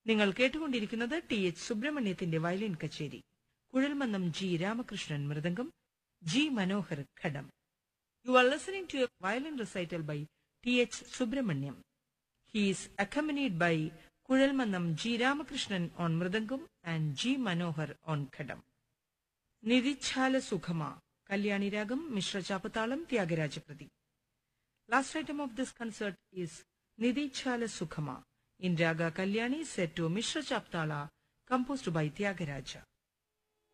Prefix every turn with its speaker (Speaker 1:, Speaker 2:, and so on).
Speaker 1: നിങ്ങൾ കേട്ടുകൊണ്ടിരിക്കുന്നത് T H സുബ്രഹ്മണ്യത്തിന്റെ വയലിൻ കച്ചേരി Kuzhalmannam G Ramakrishnan mridangam G Manohar ghatam you are listening to a violin recital by T H Subramaniam He is accompanied by Kuzhalmannam G. Ramakrishnan on Mridangam and G. Manohar on Khadam. Nidichala Sukhama, Kalyani Ragam, Mishra Chapatalam, Tyagarajaprati. Last item of this concert is Nidichala Sukhama in Raga Kalyani set to Mishra Chaptala, composed by Tyagaraja.